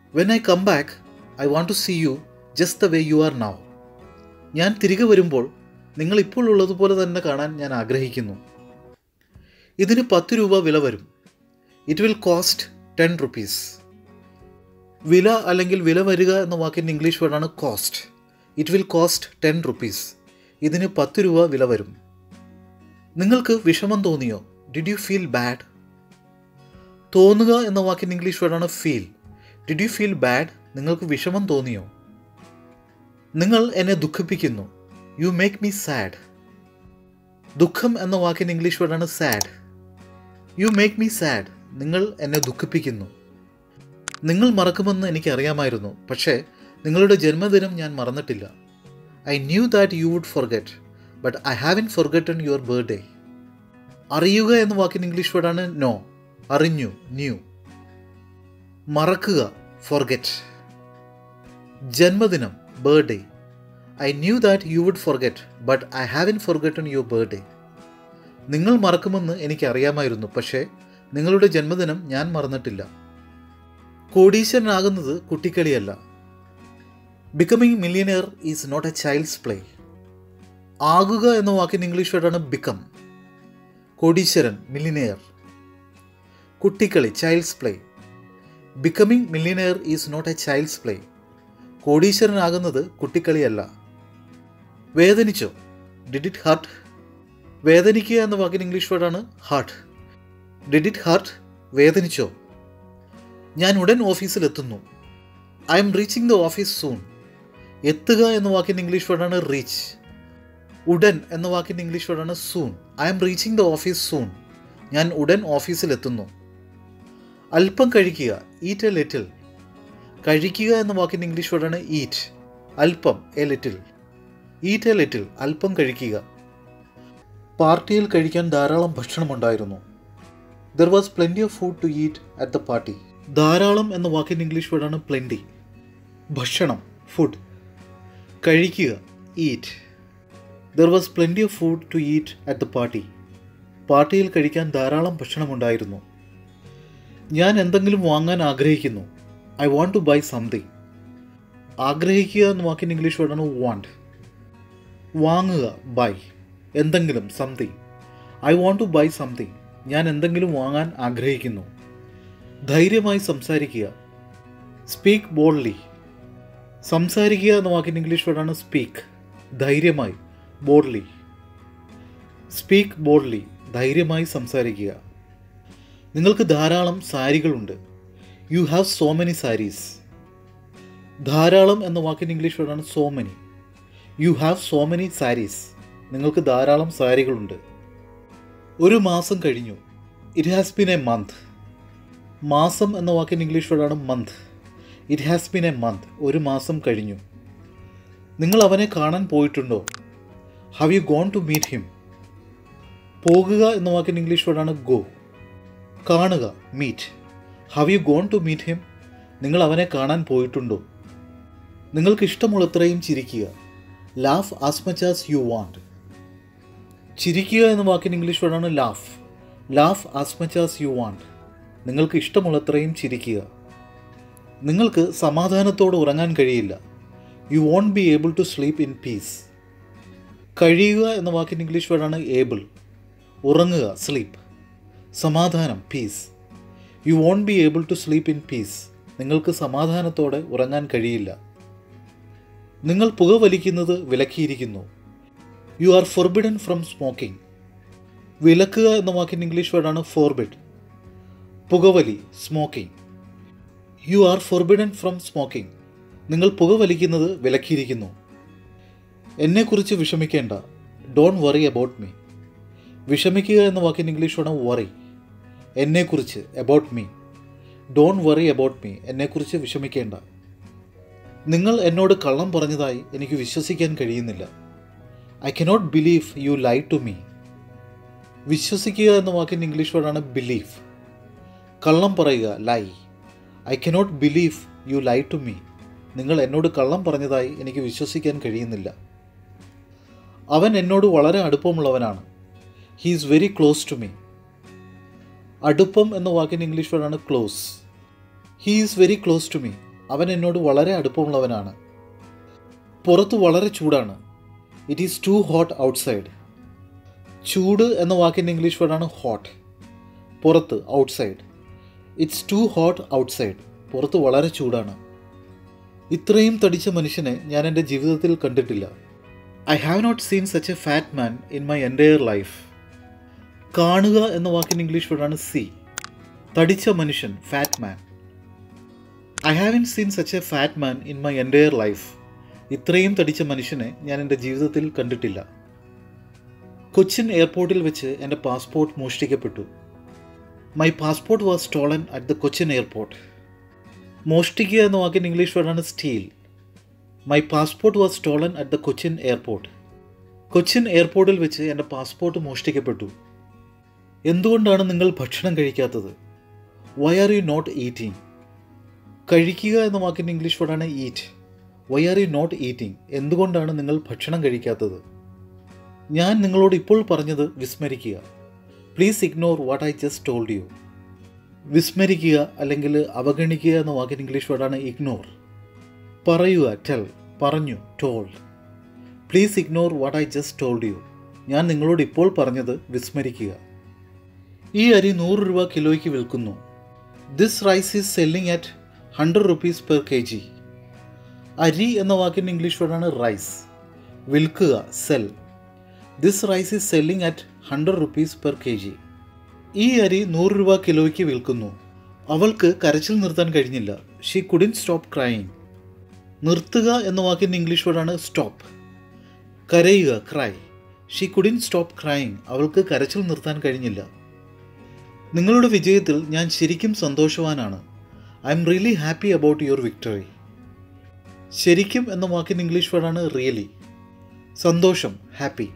Speaker 1: when I come back I want to see you just the way you are now ഞാൻ തിരികെ വരുമ്പോൾ നിങ്ങൾ ഇപ്പോൾ ഉള്ളതുപോലെ തന്നെ കാണാൻ ഞാൻ ആഗ്രഹിക്കുന്നു ഇതിന് പത്ത് രൂപ വില വരും it will cost ten rupees വില അല്ലെങ്കിൽ വില വരിക എന്ന വാക്കിൻ്റെ ഇംഗ്ലീഷ് വേർഡാണ് cost it will cost ten rupees ഇതിന് പത്ത് രൂപ വില വരും നിങ്ങൾക്ക് വിഷമം തോന്നിയോ ഡിഡ് യു ഫീൽ ബാഡ് തോന്നുക എന്ന വാക്കിൻ്റെ ഇംഗ്ലീഷ് വേർഡാണ് feel did you feel bad നിങ്ങൾക്ക് വിഷമം തോന്നിയോ നിങ്ങൾ എന്നെ ദുഃഖിപ്പിക്കുന്നു യു മേക്ക് മീ സാഡ് ദുഃഖം എന്ന വാക്കിൻ്റെ ഇംഗ്ലീഷ് വേർഡാണ് sad you make me sad നിങ്ങൾ എന്നെ ദുഃഖിപ്പിക്കുന്നു നിങ്ങൾ മറക്കുമെന്ന് എനിക്കറിയാമായിരുന്നു പക്ഷേ നിങ്ങളുടെ ജന്മദിനം ഞാൻ മറന്നിട്ടില്ല I knew that you would forget but I haven't forgotten your birthday അറിയുക എന്ന വാക്കിന് ഇംഗ്ലീഷ് വേർഡാണ് നോ അറിഞ്ഞു ന്യൂ മറക്കുക ഫോർഗെറ്റ് ജന്മദിനം birthday I knew that you would forget but I haven't forgotten your birthday നിങ്ങൾ മറക്കുമെന്ന് എനിക്കറിയാമായിരുന്നു പക്ഷേ നിങ്ങളുടെ ജന്മദിനം ഞാൻ മറന്നിട്ടില്ല കോടീശ്വരനാകുന്നത് കുട്ടിക്കളിയല്ല becoming millionaire is not a child's play ആകുക എന്ന വാക്കിന് ഇംഗ്ലീഷ് വേർഡാണ് ബിക്കം കോടീശ്വരൻ മില്യനിയർ കുട്ടിക്കളി child's play becoming millionaire is not a child's play കോടീശ്വരനാകുന്നത് കുട്ടിക്കളിയല്ല വേദനിച്ചോ ഡിഡ് ഇറ്റ് ഹർട്ട് വേദനിക്കുക എന്ന വാക്കിന് ഇംഗ്ലീഷ് വേർഡാണ് ഹാർട്ട് ഡിഡ് ഇറ്റ് ഹാർട്ട് വേദനിച്ചോ ഞാൻ ഉടൻ ഓഫീസിലെത്തുന്നു I am reaching the office soon എത്തുക എന്ന വാക്കിൻ്റെ ഇംഗ്ലീഷ് വേർഡാണ് റീച്ച് ഉടൻ എന്ന വാക്കിൻ്റെ ഇംഗ്ലീഷ് വേർഡാണ് soon I am reaching the office soon ഞാൻ ഉടൻ ഓഫീസിലെത്തുന്നു അല്പം കഴിക്കുക ഈറ്റ് എ ലിറ്റിൽ കഴിക്കുക എന്ന വാക്കിൻ്റെ ഇംഗ്ലീഷ് വേർഡാണ് ഈറ്റ് അല്പം a little eat a little അല്പം കഴിക്കുക പാർട്ടിയിൽ കഴിക്കാൻ ധാരാളം ഭക്ഷണമുണ്ടായിരുന്നു there was plenty of food to eat at the party ധാരാളം എന്ന വാക്കിൻ്റെ ഇംഗ്ലീഷ് വേർഡാണ് പ്ലെൻറ്റി ഭക്ഷണം ഫുഡ് കഴിക്കുക eat there was plenty of food to eat at the party പാർട്ടിയിൽ കഴിക്കാൻ ധാരാളം ഭക്ഷണമുണ്ടായിരുന്നു ഞാൻ എന്തെങ്കിലും വാങ്ങാൻ ആഗ്രഹിക്കുന്നു I want to buy something ആഗ്രഹിക്കുക എന്ന വാക്കിൻ്റെ ഇംഗ്ലീഷ് വേർഡാണ് വാണ്ട് വാങ്ങുക ബൈ എന്തെങ്കിലും something I want to buy something ഞാൻ എന്തെങ്കിലും വാങ്ങാൻ ആഗ്രഹിക്കുന്നു ധൈര്യമായി സംസാരിക്കുക സ്പീക്ക് ബോൾഡ്ലി സംസാരിക്കുക എന്ന വാക്കിൻ്റെ ഇംഗ്ലീഷ് വേർഡാണ് സ്പീക്ക് ധൈര്യമായി ബോൾഡ്ലി സ്പീക്ക് ബോൾഡ്ലി ധൈര്യമായി സംസാരിക്കുക നിങ്ങൾക്ക് ധാരാളം സാരികളുണ്ട് you have so many saris ധാരാളം എന്ന വാക്കിൻ്റെ ഇംഗ്ലീഷ് വേർഡാണ് so many you have so many saris നിങ്ങൾക്ക് ധാരാളം സാരികളുണ്ട് ഒരു മാസം കഴിഞ്ഞു it has been a month മാസം എന്ന വാക്കിൻ്റെ ഇംഗ്ലീഷ് വേർഡാണ് month it has been a month ഒരു മാസം കഴിഞ്ഞു നിങ്ങൾ അവനെ കാണാൻ പോയിട്ടുണ്ടോ have you gone to meet him പോകുക എന്ന വാക്കിൻ്റെ ഇംഗ്ലീഷ് വേർഡാണ് ഗോ കാണുക meet have you gone to meet him നിങ്ങൾ അവനെ കാണാൻ പോയിട്ടുണ്ടോ നിങ്ങൾക്ക് ഇഷ്ടമുള്ളത്രയും ചിരിക്കുക laugh as much as you want ചിരിക്കുക എന്ന വാക്കിന് ഇംഗ്ലീഷ് വേർഡാണ് laugh laugh as much as you want നിങ്ങൾക്ക് ഇഷ്ടമുള്ളത്രയും ചിരിക്കുക നിങ്ങൾക്ക് സമാധാനത്തോടെ ഉറങ്ങാൻ കഴിയില്ല you won't be able to sleep in peace കഴിയുക എന്ന വാക്കിന് ഇംഗ്ലീഷ് വേർഡാണ് ഏബിൾ ഉറങ്ങുക സ്ലീപ്പ് സമാധാനം peace you won't be able to sleep in peace നിങ്ങൾക്ക് സമാധാനത്തോടെ ഉറങ്ങാൻ കഴിയില്ല നിങ്ങൾ പുകവലിക്കുന്നത് വിലക്കിയിരിക്കുന്നു you are forbidden from smoking വിലക്കുക എന്ന വാക്കിൻ്റെ ഇംഗ്ലീഷ് വേർഡാണ് ഫോർബിഡ് പുകവലി smoking you are forbidden from smoking നിങ്ങൾ പുകവലിക്കുന്നത് വിലക്കിയിരിക്കുന്നു എന്നെക്കുറിച്ച് വിഷമിക്കേണ്ട ഡോൺ വറി അബൌട്ട് മീ വിഷമിക്കുക എന്ന വാക്കിൻ്റെ ഇംഗ്ലീഷ് വേണം വറി എന്നെക്കുറിച്ച് about me don't worry about me എന്നെക്കുറിച്ച് വിഷമിക്കേണ്ട നിങ്ങൾ എന്നോട് കള്ളം പറഞ്ഞതായി എനിക്ക് വിശ്വസിക്കാൻ കഴിയുന്നില്ല I cannot believe you lie to me വിശ്വസിക്കുക എന്ന വാക്കിൻ്റെ ഇംഗ്ലീഷ് വേർഡാണ് ബിലീഫ് കള്ളം പറയുക lie I cannot believe you lie to me നിങ്ങൾ എന്നോട് കള്ളം പറഞ്ഞതായി എനിക്ക് വിശ്വസിക്കാൻ കഴിയുന്നില്ല അവൻ എന്നോട് വളരെ അടുപ്പമുള്ളവനാണ് he is very close to me അടുപ്പം എന്ന വാക്കിൻ്റെ ഇംഗ്ലീഷ് വേർഡാണ് close he is very close to me അവൻ എന്നോട് വളരെ അടുപ്പമുള്ളവനാണ് പുറത്ത് വളരെ ചൂടാണ് it is too hot outside ചൂട് എന്ന വാക്കിൻ്റെ ഇംഗ്ലീഷ് വേർഡാണ് ഹോട്ട് പുറത്ത് outside it's too hot outside പുറത്ത് വളരെ ചൂടാണ് ഇത്രയും തടിച്ച മനുഷ്യനെ ഞാൻ എൻ്റെ ജീവിതത്തിൽ കണ്ടിട്ടില്ല I have not seen such a fat man in my entire life കാണുക എന്ന വാക്കിൻ്റെ ഇംഗ്ലീഷ് വേർഡാണ് സി തടിച്ച മനുഷ്യൻ fat man I haven seen such a fat man in my entire life ഇത്രയും തടിച്ച മനുഷ്യനെ ഞാൻ എൻ്റെ ജീവിതത്തിൽ കണ്ടിട്ടില്ല കൊച്ചിൻ എയർപോർട്ടിൽ വെച്ച് എൻ്റെ പാസ്പോർട്ട് മോഷ്ടിക്കപ്പെട്ടു my passport was stolen at the Cochin airport മോഷ്ടിക്കുക എന്ന വാക്കിൻ്റെ ഇംഗ്ലീഷ് വേർഡാണ് steal my passport was stolen at the Cochin airport Cochin എയർപോർട്ടിൽ വെച്ച് എൻ്റെ പാസ്പോർട്ട് മോഷ്ടിക്കപ്പെട്ടു എന്തുകൊണ്ടാണ് നിങ്ങൾ ഭക്ഷണം കഴിക്കാത്തത് why are you not eating കഴിക്കുക എന്ന വാക്കിൻ്റെ ഇംഗ്ലീഷ് വേർഡാണ് eat why are you not eating എന്തുകൊണ്ടാണ് നിങ്ങൾ ഭക്ഷണം കഴിക്കാത്തത് ഞാൻ നിങ്ങളോട് ഇപ്പോൾ പറഞ്ഞത് വിസ്മരിക്കുക please ignore what I just told U വിസ്മരിക്കുക അല്ലെങ്കിൽ അവഗണിക്കുക എന്ന വാക്കിന് ഇംഗ്ലീഷ് വേർഡാണ് ഇഗ്നോർ പറയുക ടെൽ പറഞ്ഞു told please ignore what I just told you ഞാൻ നിങ്ങളോട് ഇപ്പോൾ പറഞ്ഞത് വിസ്മരിക്കുക ഈ അരി നൂറ് രൂപ കിലോയ്ക്ക് വിൽക്കുന്നു this rice is selling at hundred rupees per K G അരി എന്ന വാക്കിൻ്റെ ഇംഗ്ലീഷ് വേർഡാണ് റൈസ് വിൽക്കുക sell this rice is selling at hundred rupees per K G ഈ അരി നൂറ് രൂപ കിലോയ്ക്ക് വിൽക്കുന്നു അവൾക്ക് കരച്ചിൽ നിർത്താൻ കഴിഞ്ഞില്ല ഷീ കുഡിൻ സ്റ്റോപ്പ് ക്രൈയിങ് നിർത്തുക എന്ന വാക്കിൻ്റെ ഇംഗ്ലീഷ് വേർഡാണ് സ്റ്റോപ്പ് കരയുക cry she couldn stop crying അവൾക്ക് കരച്ചിൽ നിർത്താൻ കഴിഞ്ഞില്ല നിങ്ങളുടെ വിജയത്തിൽ ഞാൻ ശരിക്കും സന്തോഷവാനാണ് I'm really happy about your victory ശരിക്കും എന്ന വാക്കിൻ്റെ ഇംഗ്ലീഷ് വേർഡാണ് റിയലി സന്തോഷം ഹാപ്പി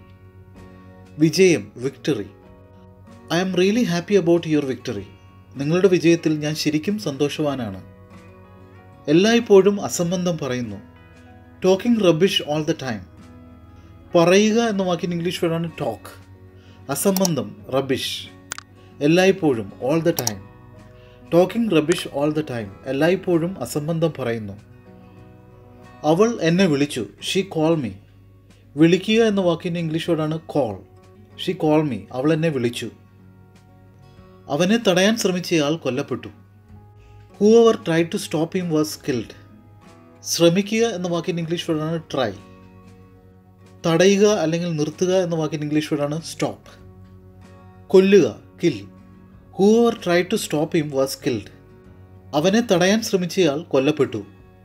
Speaker 1: വിജയം victory I am really happy about your victory നിങ്ങളുടെ വിജയത്തിൽ ഞാൻ ശരിക്കും സന്തോഷവാനാണ് എല്ലായ്പ്പോഴും അസംബന്ധം പറയുന്നു talking rubbish all the time പറയുക എന്ന വാക്കിന് ഇംഗ്ലീഷ് വേർഡാണ് ടോക്ക് അസംബന്ധം റബിഷ് എല്ലായ്പ്പോഴും all the time talking rubbish all the time എല്ലായ്പ്പോഴും അസംബന്ധം പറയുന്നു അവൾ എന്നെ വിളിച്ചു ഷീ കോൾ മീ വിളിക്കുക എന്ന വാക്കിൻ്റെ ഇംഗ്ലീഷ് വേർഡാണ് കോൾ ഷീ കോൾ മീ അവൾ എന്നെ വിളിച്ചു അവനെ തടയാൻ ശ്രമിച്ചയാൾ കൊല്ലപ്പെട്ടു whoever try to stop him was killed ശ്രമിക്കുക എന്ന വാക്കിൻ്റെ ഇംഗ്ലീഷ് വേർഡാണ് ട്രൈ തടയുക അല്ലെങ്കിൽ നിർത്തുക എന്ന വാക്കിൻ്റെ ഇംഗ്ലീഷ് വേർഡാണ് സ്റ്റോപ്പ് കൊല്ലുക kill whoever try to stop him was killed അവനെ തടയാൻ ശ്രമിച്ചയാൾ കൊല്ലപ്പെട്ടു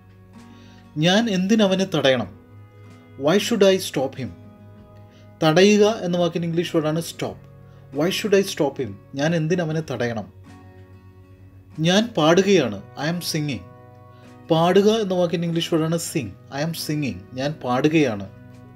Speaker 1: ഞാൻ എന്തിനവനെ തടയണം why should I stop him തടയുക എന്ന വാക്കിന് ഇംഗ്ലീഷ് വേർഡാണ് stop why should I stop him ഞാൻ എന്തിനവനെ തടയണം ഞാൻ പാടുകയാണ് ഐ ആം സിംഗിങ് പാടുക എന്ന വാക്കിന് ഇംഗ്ലീഷ് വേർഡാണ് സിംഗ് ഐ ആം സിംഗിങ് ഞാൻ പാടുകയാണ്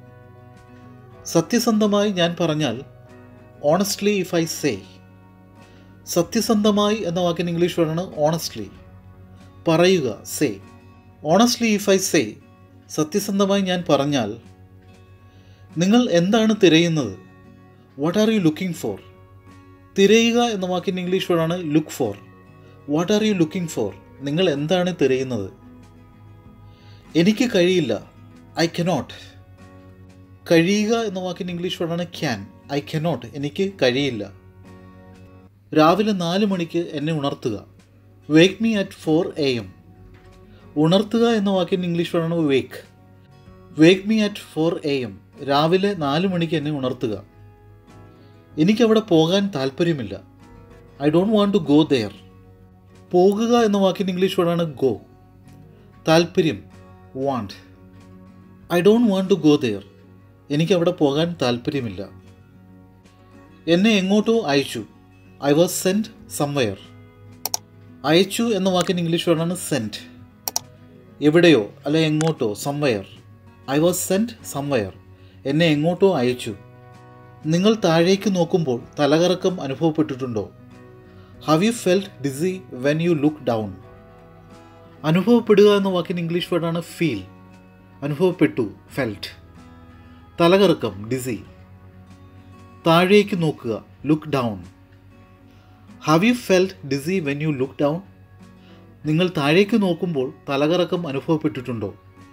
Speaker 1: സത്യസന്ധമായി ഞാൻ പറഞ്ഞാൽ ഓണസ്റ്റ്ലി ഇഫ് ഐ സേ സത്യസന്ധമായി എന്ന വാക്കിന് ഇംഗ്ലീഷ് വേർഡാണ് ഓണസ്റ്റ്ലി പറയുക say honestly if I say സത്യസന്ധമായി ഞാൻ പറഞ്ഞാൽ നിങ്ങൾ എന്താണ് തിരയുന്നത് what are you looking for തിരയുക എന്ന വാക്കിൻ്റെ ഇംഗ്ലീഷ് വേർഡാണ് look for what are you looking for നിങ്ങൾ എന്താണ് തിരയുന്നത് എനിക്ക് കഴിയില്ല ഐ കനോട്ട് കഴിയുക എന്ന വാക്കിൻ്റെ ഇംഗ്ലീഷ് വേർഡാണ് ക്യാൻ ഐ കനോട്ട് എനിക്ക് കഴിയില്ല രാവിലെ നാല് മണിക്ക് എന്നെ ഉണർത്തുക wake me at four A M ഉണർത്തുക എന്ന വാക്കിൻ്റെ ഇംഗ്ലീഷ് വേർഡാണ് wake wake me at four A M രാവിലെ നാല് മണിക്ക് എന്നെ ഉണർത്തുക എനിക്കവിടെ പോകാൻ താല്പര്യമില്ല I don't want to go there പോകുക എന്ന വാക്കിൻ്റെ ഇംഗ്ലീഷ് വേർഡാണ് ഗോ താല്പര്യം want I don't want to go there എനിക്കവിടെ പോകാൻ താല്പര്യമില്ല എന്നെ എങ്ങോട്ടോ അയച്ചു ഐ വാസ് സെൻറ്റ് സംവെയർ അയച്ചു എന്ന വാക്കിൻ്റെ ഇംഗ്ലീഷ് വേർഡാണ് സെൻറ്റ് എവിടെയോ അല്ലെ എങ്ങോട്ടോ somewhere I was sent somewhere എന്നെ എങ്ങോട്ടോ അയച്ചു നിങ്ങൾ താഴേക്ക് നോക്കുമ്പോൾ തലകറക്കം അനുഭവപ്പെട്ടിട്ടുണ്ടോ have you felt dizzy when you look down അനുഭവപ്പെടുക എന്ന വാക്കിന് ഇംഗ്ലീഷ് വേർഡാണ് ഫീൽ അനുഭവപ്പെട്ടു ഫെൽറ്റ് തലകറക്കം ഡിസി താഴേക്ക് നോക്കുക look down have you felt dizzy when you look down നിങ്ങൾ താഴേക്ക് നോക്കുമ്പോൾ തലകറക്കം അനുഭവപ്പെട്ടിട്ടുണ്ടോ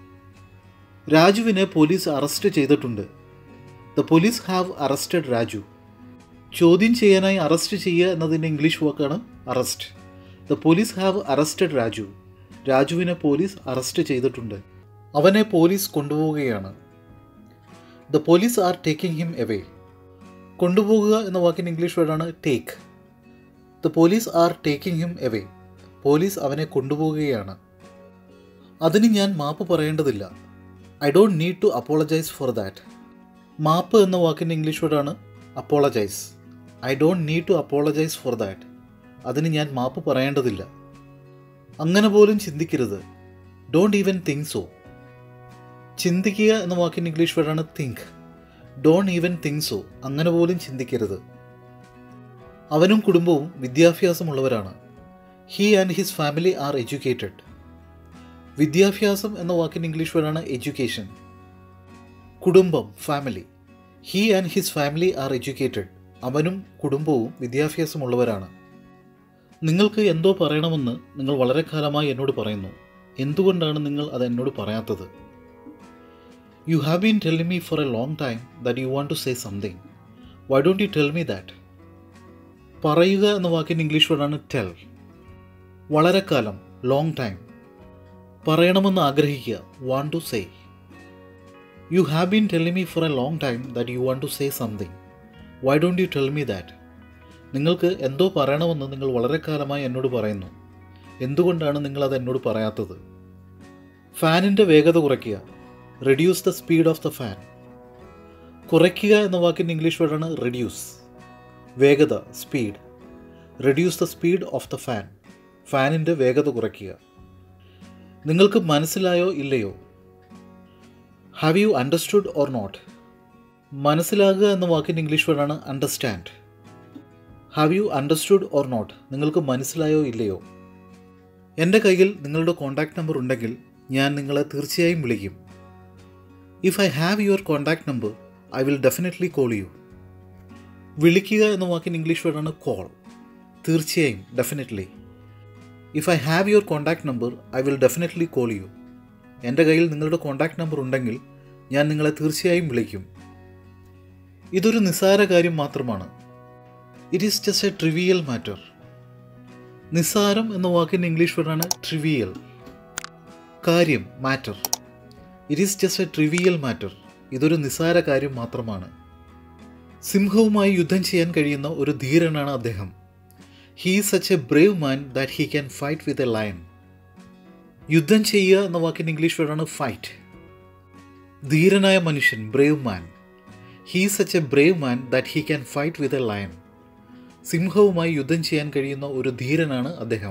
Speaker 1: രാജുവിനെ പോലീസ് അറസ്റ്റ് ചെയ്തിട്ടുണ്ട് the police have arrested Raju ചോദ്യം ചെയ്യാനായി അറസ്റ്റ് ചെയ്യുക എന്നതിൻ്റെ ഇംഗ്ലീഷ് വാക്കാണ് arrest the police have arrested Raju രാജുവിനെ പോലീസ് അറസ്റ്റ് ചെയ്തിട്ടുണ്ട് അവനെ പോലീസ് കൊണ്ടുപോവുകയാണ് the police are taking him away കൊണ്ടുപോകുക എന്ന വാക്കിൻ്റെ ഇംഗ്ലീഷ് വേർഡാണ് take the police are taking him away police അവനെ കൊണ്ടുപോവുകയാണ് അതിന് ഞാൻ മാപ്പ് പറയേണ്ടതില്ല I don't need to apologise for that മാപ്പ് എന്ന വാക്കിൻ്റെ ഇംഗ്ലീഷ് വേർഡാണ് apologise I don't need to apologise for that അതിന് ഞാൻ മാപ്പ് പറയേണ്ടതില്ല അങ്ങനെ പോലും ചിന്തിക്കരുത് ഡോണ്ട് ഈവൻ തിങ്ക് സോ ചിന്തിക്കുക എന്ന വാക്കിൻ്റെ ഇംഗ്ലീഷ് വേർഡാണ് think don't even think so അങ്ങനെ പോലും ചിന്തിക്കരുത് അവനും കുടുംബവും വിദ്യാഭ്യാസമുള്ളവരാണ് he and his family are educated വിദ്യാഭ്യാസം എന്ന വാക്കിൻ്റെ ഇംഗ്ലീഷ് വേർഡാണ് എഡ്യൂക്കേഷൻ കുടുംബം family he and his family are educated അവനും കുടുംബവും വിദ്യാഭ്യാസമുള്ളവരാണ് നിങ്ങൾക്ക് എന്തോ പറയണമെന്ന് നിങ്ങൾ വളരെ കാലമായി എന്നോട് പറയുന്നു എന്തുകൊണ്ടാണ് നിങ്ങൾ അത് എന്നോട് പറയാത്തത് you have been telling me for a long time that you want to say something why don't you tell me that പറയുക എന്ന വാക്കിൻ്റെ ഇംഗ്ലീഷ് വേർഡാണ് ടെൽ വളരെ കാലം ലോങ് ടൈം പറയണമെന്ന് ആഗ്രഹിക്കുക want to say you have been telling me for a long time that you want to say something why don't you tell me that നിങ്ങൾക്ക് എന്തോ പറയണമെന്ന് നിങ്ങൾ വളരെ കാലമായി എന്നോട് പറയുന്നു എന്തുകൊണ്ടാണ് നിങ്ങൾ അത് എന്നോട് പറയാത്തത് ഫാനിൻ്റെ വേഗത കുറയ്ക്കുക reduce the speed of the fan കുറയ്ക്കുക എന്ന വാക്കിൻ്റെ ഇംഗ്ലീഷ് വേർഡാണ് റെഡ്യൂസ് വേഗത speed reduce the speed of the fan ഫാനിൻ്റെ വേഗത കുറയ്ക്കുക നിങ്ങൾക്ക് മനസ്സിലായോ ഇല്ലയോ have you understood or not മനസ്സിലാകുക എന്ന വാക്കിൻ്റെ ഇംഗ്ലീഷ് വേർഡാണ് understand have you understood or not നിങ്ങൾക്ക് മനസ്സിലായോ ഇല്ലയോ എൻ്റെ കയ്യിൽ നിങ്ങളുടെ കോൺടാക്റ്റ് നമ്പർ ഉണ്ടെങ്കിൽ ഞാൻ നിങ്ങളെ തീർച്ചയായും വിളിക്കും if I have your contact number I will definitely call you വിളിക്കുക എന്ന വാക്കിന് ഇംഗ്ലീഷ് വേർഡാണ് കോൾ തീർച്ചയായും definitely if I have your contact number I will definitely call you എൻ്റെ കയ്യിൽ നിങ്ങളുടെ കോൺടാക്റ്റ് നമ്പർ ഉണ്ടെങ്കിൽ ഞാൻ നിങ്ങളെ തീർച്ചയായും വിളിക്കും ഇതൊരു നിസ്സാര കാര്യം മാത്രമാണ് it is just a trivial matter നിസ്സാരം എന്ന വാക്കിൻ്റെ ഇംഗ്ലീഷ് വേർഡാണ് ട്രിവിയൽ കാര്യം matter it is just a trivial matter ഇതൊരു നിസ്സാര കാര്യം മാത്രമാണ് സിംഹവുമായി യുദ്ധം ചെയ്യാൻ കഴിയുന്ന ഒരു ധീരനാണ് അദ്ദേഹം he is such a brave man that he can fight with a lion യുദ്ധം ചെയ്യുക എന്ന വാക്കിൻ്റെ ഇംഗ്ലീഷ് വേർഡാണ് ഫൈറ്റ് ധീരനായ മനുഷ്യൻ brave man he such a brave man that he can fight with a lion സിംഹവുമായി യുദ്ധം ചെയ്യാൻ കഴിയുന്ന ഒരു ധീരനാണ് അദ്ദേഹം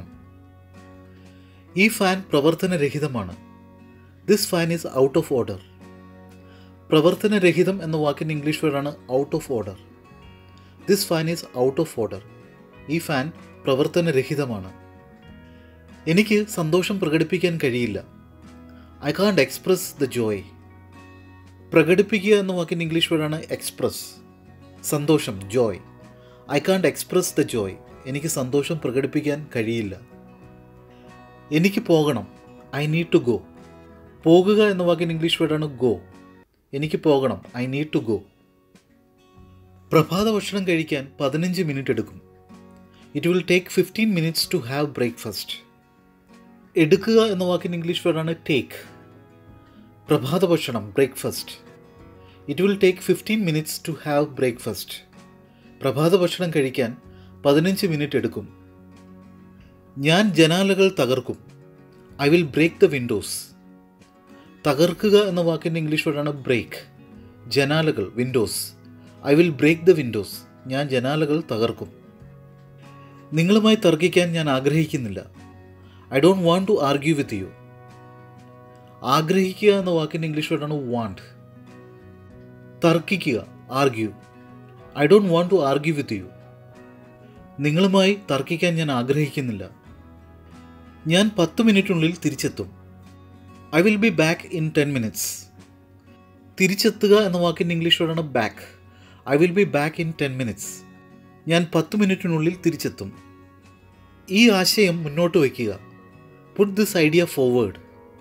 Speaker 1: ഈ ഫാൻ പ്രവർത്തനരഹിതമാണ് this fan is out of order പ്രവർത്തനരഹിതം എന്ന വാക്കിൻ്റെ ഇംഗ്ലീഷ് വേർഡാണ് out of order this fan is out of order ഈ ഫാൻ പ്രവർത്തനരഹിതമാണ് എനിക്ക് സന്തോഷം പ്രകടിപ്പിക്കാൻ കഴിയില്ല I can't express the Joy പ്രകടിപ്പിക്കുക എന്ന വാക്കിൻ്റെ ഇംഗ്ലീഷ് വേർഡാണ് എക്സ്പ്രസ് സന്തോഷം joy I can't express the joy എനിക്ക് സന്തോഷം പ്രകടിപ്പിക്കാൻ കഴിയില്ല എനിക്ക് പോകണം ഐ നീഡ് ടു ഗോ പോകുക എന്ന വാക്കിൻ്റെ ഇംഗ്ലീഷ് വേർഡാണ് ഗോ എനിക്ക് പോകണം ഐ നീഡ് ടു ഗോ പ്രഭാത ഭക്ഷണം കഴിക്കാൻ പതിനഞ്ച് മിനിറ്റ് എടുക്കും it will take fifteen minutes to have breakfast എടുക്കുക എന്ന വാക്കിൻ്റെ ഇംഗ്ലീഷ് വേർഡാണ് ടേക്ക് പ്രഭാത ഭക്ഷണം breakfast it will take fifteen minutes to have breakfast പ്രഭാത ഭക്ഷണം കഴിക്കാൻ പതിനഞ്ച് മിനിറ്റ് എടുക്കും ഞാൻ ജനാലകൾ തകർക്കും I will break the windows തകർക്കുക എന്ന വാക്കിൻ്റെ ഇംഗ്ലീഷ് വേർഡാണ് ബ്രേക്ക് ജനാലകൾ windows I will break the windows ഞാൻ ജനാലകൾ തകർക്കും നിങ്ങളുമായി തർക്കിക്കാൻ ഞാൻ ആഗ്രഹിക്കുന്നില്ല I don't want to argue with U ആഗ്രഹിക്കുക എന്ന വാക്കിൻ്റെ ഇംഗ്ലീഷ് വേർഡാണ് വാണ്ട് തർക്കിക്കുക argue I don't want to argue with you നിങ്ങളുമായി തർക്കിക്കാൻ ഞാൻ ആഗ്രഹിക്കുന്നില്ല ഞാൻ പത്ത് മിനിറ്റിനുള്ളിൽ തിരിച്ചെത്തും I will be back in ten minutes തിരിച്ചെത്തുക എന്ന വാക്കിൻ്റെ ഇംഗ്ലീഷ് വേർഡാണ് back I will be back in ten minutes ഞാൻ പത്ത് മിനിറ്റിനുള്ളിൽ തിരിച്ചെത്തും ഈ ആശയം മുന്നോട്ട് വയ്ക്കുക പുട്ട് ദിസ് ഐഡിയ ഫോർവേഡ്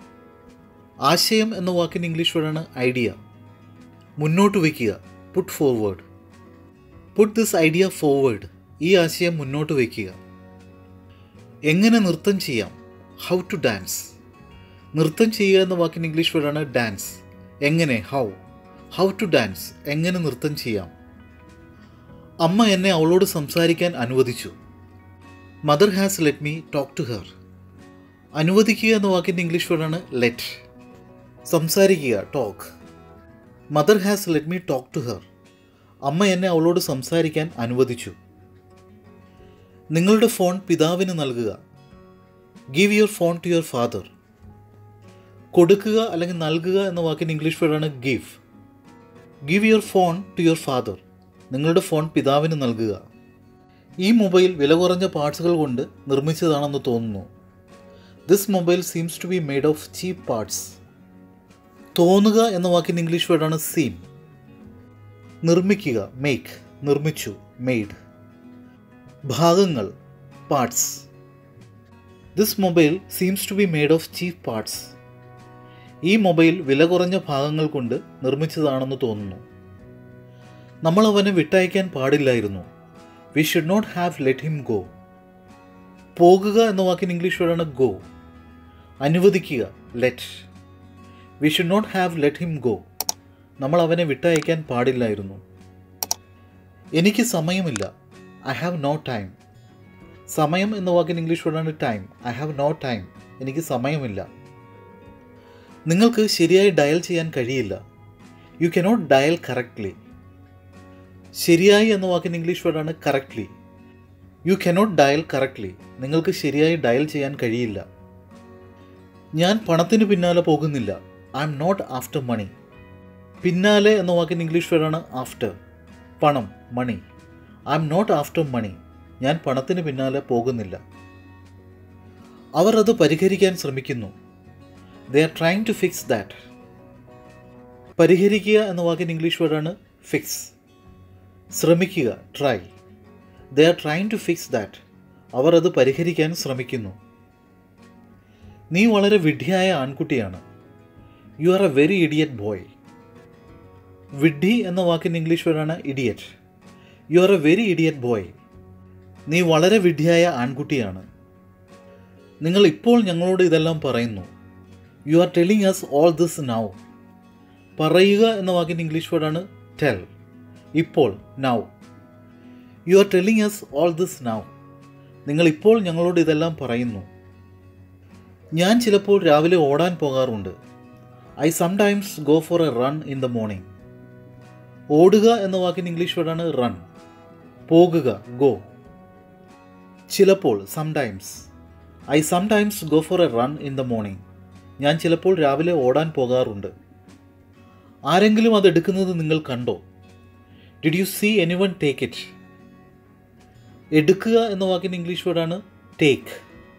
Speaker 1: ആശയം എന്ന വാക്കിൻ്റെ ഇംഗ്ലീഷ് വേർഡാണ് ഐഡിയ മുന്നോട്ട് വയ്ക്കുക put forward put this idea forward ഈ ആശയം മുന്നോട്ട് വയ്ക്കുക എങ്ങനെ നൃത്തം ചെയ്യാം ഹൗ ടു ഡാൻസ് നൃത്തം ചെയ്യുക എന്ന വാക്കിൻ്റെ ഇംഗ്ലീഷ് വേർഡാണ് ഡാൻസ് എങ്ങനെ ഹൗ ഹൗ ടു ഡാൻസ് എങ്ങനെ നൃത്തം ചെയ്യാം അമ്മ എന്നെ അവളോട് സംസാരിക്കാൻ അനുവദിച്ചു mother has let me talk to her അനുവദിക്കുക എന്ന വാക്കിൻ്റെ ഇംഗ്ലീഷ് വേർഡാണ് ലെറ്റ് സംസാരിക്കുക talk mother has let me talk to her അമ്മ എന്നെ അവളോട് സംസാരിക്കാൻ അനുവദിച്ചു നിങ്ങളുടെ ഫോൺ പിതാവിന് നൽകുക give your phone to your father കൊടുക്കുക അല്ലെങ്കിൽ നൽകുക എന്ന വാക്കിൻ്റെ ഇംഗ്ലീഷ് വേർഡാണ് give give your phone to your father നിങ്ങളുടെ ഫോൺ പിതാവിന് നൽകുക ഈ മൊബൈൽ വില കുറഞ്ഞ പാർട്സുകൾ കൊണ്ട് നിർമ്മിച്ചതാണെന്ന് തോന്നുന്നു this mobile seems to be made of cheap parts തോന്നുക എന്ന വാക്കിൻ്റെ ഇംഗ്ലീഷ് വേർഡാണ് സീം നിർമ്മിക്കുക മേക്ക് നിർമ്മിച്ചു മെയ്ഡ് ഭാഗങ്ങൾ parts this mobile seems to be made of cheap parts ഈ മൊബൈൽ വില കുറഞ്ഞ ഭാഗങ്ങൾ കൊണ്ട് നിർമ്മിച്ചതാണെന്ന് തോന്നുന്നു നമ്മൾ അവനെ വിട്ടയക്കാൻ പാടില്ലായിരുന്നു we should not have let him go പോകുക എന്ന വാക്കിന് ഇംഗ്ലീഷ് വേർഡാണ് ഗോ അനുവദിക്കുക let we should not have let him go നമ്മൾ അവനെ വിട്ടയക്കാൻ പാടില്ലായിരുന്നു എനിക്ക് സമയമില്ല ഐ ഹാവ് നോ ടൈം സമയം എന്ന വാക്കിന് ഇംഗ്ലീഷ് വേർഡാണ് time I have no time എനിക്ക് സമയമില്ല നിങ്ങൾക്ക് ശരിയായി ഡയൽ ചെയ്യാൻ കഴിയില്ല യു കനോട്ട് ഡയൽ കറക്റ്റ്ലി ശരിയായി എന്ന വാക്കിന് ഇംഗ്ലീഷ് വേർഡാണ് correctly you cannot dial correctly നിങ്ങൾക്ക് ശരിയായി ഡയൽ ചെയ്യാൻ കഴിയില്ല ഞാൻ പണത്തിന് പിന്നാലെ പോകുന്നില്ല I M not after money പിന്നാലെ എന്ന വാക്കിന് ഇംഗ്ലീഷ് വേർഡാണ് ആഫ്റ്റർ പണം money I M not after money ഞാൻ പണത്തിന് പിന്നാലെ പോകുന്നില്ല അവർ അത് പരിഹരിക്കാൻ ശ്രമിക്കുന്നു they are trying to fix that പരിഹരിക്കുക എന്ന വാക്കിന് ഇംഗ്ലീഷ് വേർഡാണ് ഫിക്സ് ശ്രമിക്കുക try they are trying to fix that അവർ അത് പരിഹരിക്കാൻ ശ്രമിക്കുന്നു നീ വളരെ വിഡ്ഢിയായ ആൺകുട്ടിയാണ് you are a very idiot boy വിഡ്ഢി എന്ന വാക്കിൻ്റെ ഇംഗ്ലീഷ് വേർഡാണ് idiot you are a very idiot boy നീ വളരെ വിഡ്ഢിയായ ആൺകുട്ടിയാണ് നിങ്ങൾ ഇപ്പോൾ ഞങ്ങളോട് ഇതെല്ലാം പറയുന്നു you are telling us all this now പറയുക എന്ന വാക്കിൻ്റെ ഇംഗ്ലീഷ് വേർഡാണ് ടെൽ ഇപ്പോൾ now you are telling us all this now നിങ്ങൾ ഇപ്പോൾ ഞങ്ങളോട് ഇതെല്ലാം പറയുന്നു ഞാൻ ചിലപ്പോൾ രാവിലെ ഓടാൻ പോകാറുണ്ട് I sometimes go for a run in the morning ഓടുക എന്ന വാക്കിന് ഇംഗ്ലീഷ് വേർഡാണ് റൺ പോകുക ഗോ ചിലപ്പോൾ sometimes I sometimes go for a run in the morning ഞാൻ ചിലപ്പോൾ രാവിലെ ഓടാൻ പോകാറുണ്ട് ആരെങ്കിലും അത് എടുക്കുന്നത് നിങ്ങൾ കണ്ടോ did you see anyone take it എടുക്കുക എന്ന വാക്കിൻ്റെ ഇംഗ്ലീഷ് വേർഡാണ് ടേക്ക്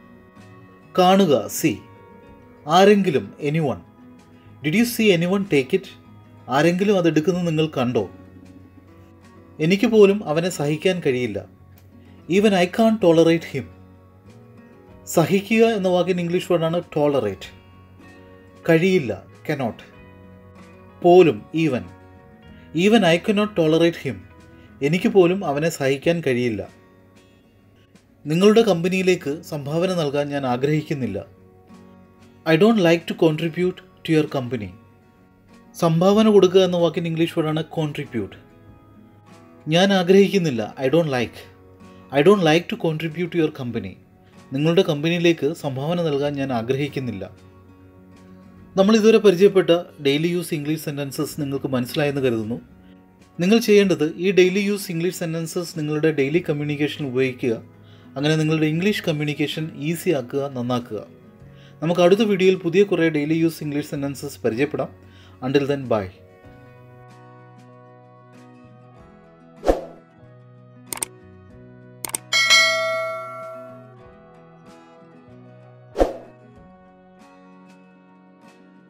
Speaker 1: കാണുക സി ആരെങ്കിലും anyone did you see anyone take it ആരെങ്കിലും അത് എടുക്കുന്നത് നിങ്ങൾ കണ്ടോ എനിക്ക് പോലും അവനെ സഹിക്കാൻ കഴിയില്ല even I can't tolerate him സഹിക്കുക എന്ന വാക്കിന് ഇംഗ്ലീഷ് വേർഡാണ് ടോളറേറ്റ് കഴിയില്ല കനോട്ട് പോലും even even I cannot tolerate him എനിക്ക് പോലും അവനെ സഹിക്കാൻ കഴിയില്ല നിങ്ങളുടെ കമ്പനിയിലേക്ക് സംഭാവന നൽകാൻ ഞാൻ ആഗ്രഹിക്കുന്നില്ല I don't like to contribute to your company സംഭാവന കൊടുക്കുക എന്ന വാക്കിന് ഇംഗ്ലീഷ് വേർഡാണ് കോൺട്രിബ്യൂട്ട് ഞാൻ ആഗ്രഹിക്കുന്നില്ല I don't like I don't like to contribute to your company നിങ്ങളുടെ കമ്പനിയിലേക്ക് സംഭാവന നൽകാൻ ഞാൻ ആഗ്രഹിക്കുന്നില്ല നമ്മൾ ഇതുവരെ പരിചയപ്പെട്ട ഡെയിലി യൂസ് ഇംഗ്ലീഷ് സെൻറ്റൻസസ് നിങ്ങൾക്ക് മനസ്സിലായെന്ന് കരുതുന്നു നിങ്ങൾ ചെയ്യേണ്ടത് ഈ ഡെയിലി യൂസ് ഇംഗ്ലീഷ് സെൻറ്റൻസസ് നിങ്ങളുടെ ഡെയിലി കമ്മ്യൂണിക്കേഷൻ ഉപയോഗിക്കുക അങ്ങനെ നിങ്ങളുടെ ഇംഗ്ലീഷ് കമ്മ്യൂണിക്കേഷൻ ഈസി ആക്കുക നന്നാക്കുക നമുക്ക് അടുത്ത വീഡിയോയിൽ പുതിയ കുറേ ഡെയിലി യൂസ് ഇംഗ്ലീഷ് സെൻറ്റൻസസ് പരിചയപ്പെടാം അണ്ടിൽ ദെൻ ബൈ